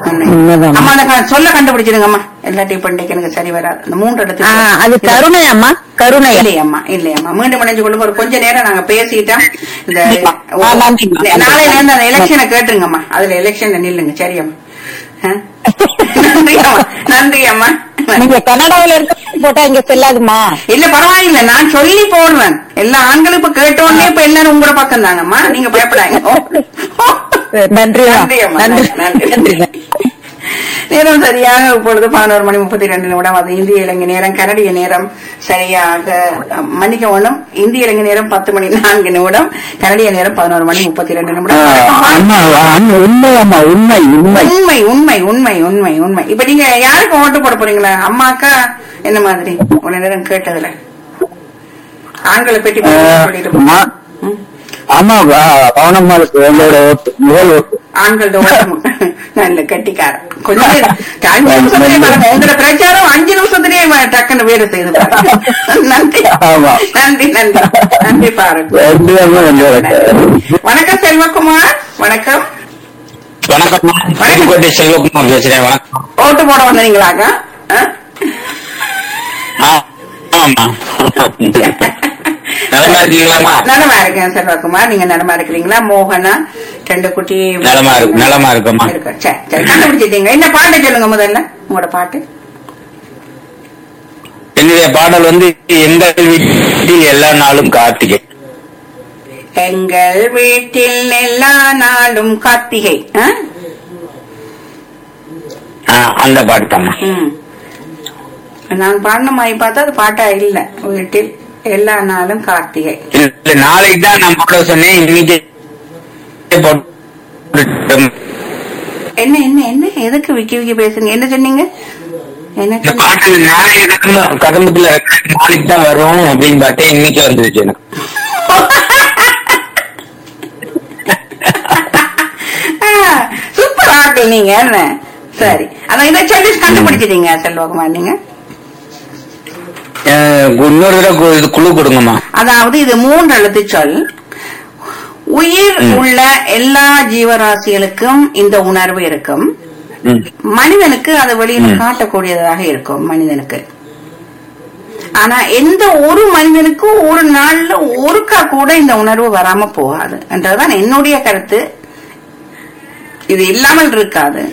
உண்மை. உண்மைதான். அம்மா அந்த க- சொல்ல கண்டுபிடிச்சிருங்கம்மா எல்லாத்தையும் இப்ப இன்னைக்கு எனக்கு சரி வராது இந்த மூன்று இடத்துல ஆ, அது கருணை அம்மா கருணை இல்லையம்மா இல்லையம்மா மீண்டும் இணைஞ்சு கொள்ளுங்க ஒரு கொஞ்ச நேரம் நாங்க பேசிட்டா இந்த ஆ, நன்றிம்மா. நாளையில இருந்து அந்த எலெக்ஷனை கேட்டுருங்கம்மா அதுல எலெக்ஷன்ல நில்லுங்க சரியம்மா ஆ? நன்றி அம்மா நன்றி அம்மா நீங்க கனடாவில இருக்க போட்டா இங்க செல்லாதுமா இல்ல பரவாயில்ல நான் சொல்லி போடுவேன் எல்லா ஆண்களும் இப்ப கேட்டோடனே இப்ப எல்லாரும் உங்களோட பக்கம் தாங்கம்மா நீங்க பயப்படாங்க நன்றி நன்றி அம்மா நன்றி நன்றி நன்றி நேரம் சரியாக இப்பொழுது பதினோரு மணி முப்பத்தி ரெண்டு நிமிடம் அது இந்திய இலங்கை நேரம் கனடிய நேரம் சரியாக அஹ், மன்னிக்க வேண்டும் இந்திய இலங்கை நேரம் பத்து மணி நான்கு நிமிடம் கனடிய நேரம் பதினோரு மணி முப்பத்தி ரெண்டு நிமிடம் அம்மா அம்மா, உண்மை அம்மா உண்மை உண்மை உண்மை உண்மை உண்மை உண்மை உண்மை இப்ப நீங்க யாருக்கு ஓட்டு போட போறீங்களா அம்மாக்கா என்ன மாதிரி ஒரு நேரம் கேட்டதுல ஆண்களை பெட்டி அஹ், சொல்லிட்டு அம்மா, ம். ஆமா பவனம்மாளுக்கு எங்களோட ஓட்டு முதல் ஓட்டு ஆண்களோட ஓட்டம் நல்ல கட்டிக்காரன் கொஞ்சம் நேரம், அஞ்சு நிமிஷத்துலயே பாருங்க உங்களோட பிரச்சாரம் அஞ்சு நிமிஷத்துலயே வ- டக்குன்னு வேலை செய்து பாருங்க. நன்றி ஆமா. நன்றி நன்றி நன்றி பாருங்க ரெண்டு பேருமே எங்களோட வணக்கம் செல்வகுமார் வணக்கம் வணக்கம் புதுக்கோட்டை செல்வகுமார் பேசுறேன் வணக்கம் ஓட்டு போட வந்தீங்களாக்கா ஆ? ஆ, ஆமாம்மா நலமா இருக்கீங்களாம்மா நலமா இருக்கேன் செல்வகுமார் நீங்க நலமா இருக்கிறீங்களா மோகனா ரெண்டு குட்டி நலமா இருக்கு நலமா இருக்கும்மா இருக்கு. சரி சரி கண்டுபிடிச்சிட்டீங்க என்ன பாட்டு சொல்லுங்க முதல்ல உங்களோட பாட்டு என்னுடைய பாடல் வந்து எங்கள் வீட்டில் எல்லா நாளும் கார்த்திகை எங்கள் வீட்டில் எல்லா நாளும் கார்த்திகை ஆ? ஆ, அந்த பாட்டு தாம்மா ம். நான் பாடின மாதிரி பார்த்தா அது பாட்டா இல்ல வீட்டில் எல்லா நாளும் கார்த்திகை இல்ல நாளைக்கு தான் நான் போட சொன்னேன் இன்னைக்கு போட்டுட்டோம். என்ன என்ன என்ன எதுக்கு விக்கி விக்கி பேசுங்க என்ன சொன்னீங்க என்ன இந்த சொன்னீங்க? பாட்டு நாளைக்கு கதம்பு- கதம்புல நாளைக்கு தான் வரும் அப்படின்னு பார்த்தேன் இன்னைக்கு வந்துருச்சு எனக்கு ஆ, சூப்பர் ஆட்கள் நீங்க என்ன சரி அதான் இதை சொல்லி கண்டுபிடிச்சிட்டீங்க செல்வகுமார் நீங்க அஹ், இன்னொரு தடவை கு- இது குழு கொடுங்கம்மா அதாவது இது மூன்று எழுத்து சொல் உயிர் ம். உள்ள எல்லா ஜீவராசிகளுக்கும் இந்த உணர்வு இருக்கும் ம். மனிதனுக்கு அது வெளியில ம். காட்டக்கூடியதாக இருக்கும் மனிதனுக்கு ஆனா எந்த ஒரு மனிதனுக்கும் ஒரு நாள்ல ஒருக்கா கூட இந்த உணர்வு வராம போகாது என்றதுதான் என்னுடைய கருத்து இது இல்லாமல் இருக்காது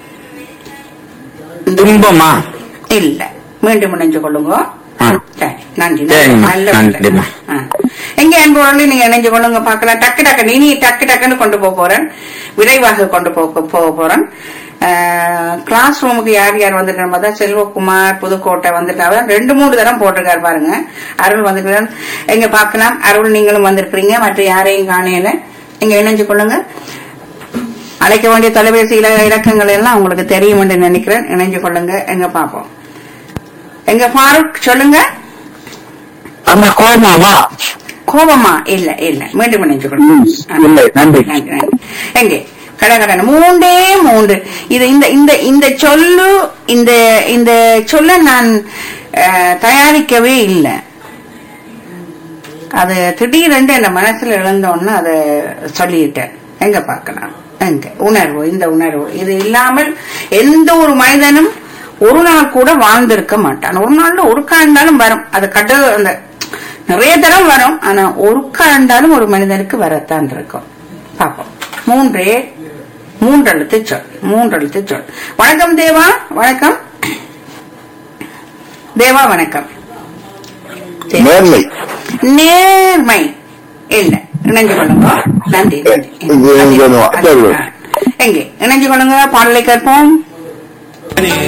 துன்பமா இல்ல மீண்டும் இணைஞ்சு கொள்ளுங்க ஆ. சரி, நன்றி சரிம்மா, நல்ல நன்றிம்மா. ஆ. எங்க அன்போடு நீங்க இணைஞ்சு கொள்ளுங்க பாக்கலாம் டக்கு டக்கு நீ நீ டக்கு டக்குன்னு கொண்டு போக போறேன் விரைவாக கொண்டு போக போக போறேன் கிளாஸ் ரூமுக்கு யார் யார் வந்திருக்காங்க பார்த்தா செல்வகுமார் புதுக்கோட்டை வந்துட்டாங்க ரெண்டு மூணு தரம் போட்டிருக்காரு பாருங்க அருள் வந்திருக்காரு எங்க பார்க்கலாம் அருள் நீங்களும் வந்திருக்கிறீங்க மற்ற யாரையும் காணையில நீங்க இணைஞ்சு கொள்ளுங்க அழைக்க வேண்டிய தொலைபேசி இல- இலக்கங்கள் எல்லாம் உங்களுக்கு தெரியும் என்று நினைக்கிறேன் இணைஞ்சு கொள்ளுங்க எங்க பாப்போம் எங்க ஃபாரூக் சொல்லுங்க அம்மா கோமாவா கோபமா இல்ல இல்ல மீண்டும் இணைஞ்சு ம், கொள்ளுங்க இல்லை நன்றி நன்றி, நன்றி. எங்கே கடகடன் மூன்றே மூன்று இது இந்த இந்த இந்த சொல்லு இந்த இந்த சொல்ல நான் அஹ், தயாரிக்கவே இல்லை அது திடீரென்று என் மனசுல எழுந்தோன்னு அதை சொல்லிட்டேன் எங்க பார்க்கலாம் எங்க உணர்வு இந்த உணர்வு இது இல்லாமல் எந்த ஒரு மனிதனும் ஒரு நாள் கூட வாழ்ந்திருக்க மாட்டான் ஒரு நாள்ல ஒருக்கா இருந்தாலும் வரும் அது கட்டு அந்த நிறைய தரம் வரும் ஆனா ஒருக்கா இருந்தாலும் ஒரு மனிதனுக்கு வரத்தான் இருக்கும் பார்ப்போம் மூன்றே மூன்றெழுத்து சொல் மூன்றெழுத்து சொல் வணக்கம் தேவா வணக்கம் தேவா வணக்கம் சரி. நேர்மை நேர்மை இல்ல இணைஞ்சு கொள்ளுங்க நன்றி நன்றி இது எங்க வேணும்? நன்றி. ஆ. எங்கே இணைஞ்சு கொள்ளுங்க பாடலை கேட்போம்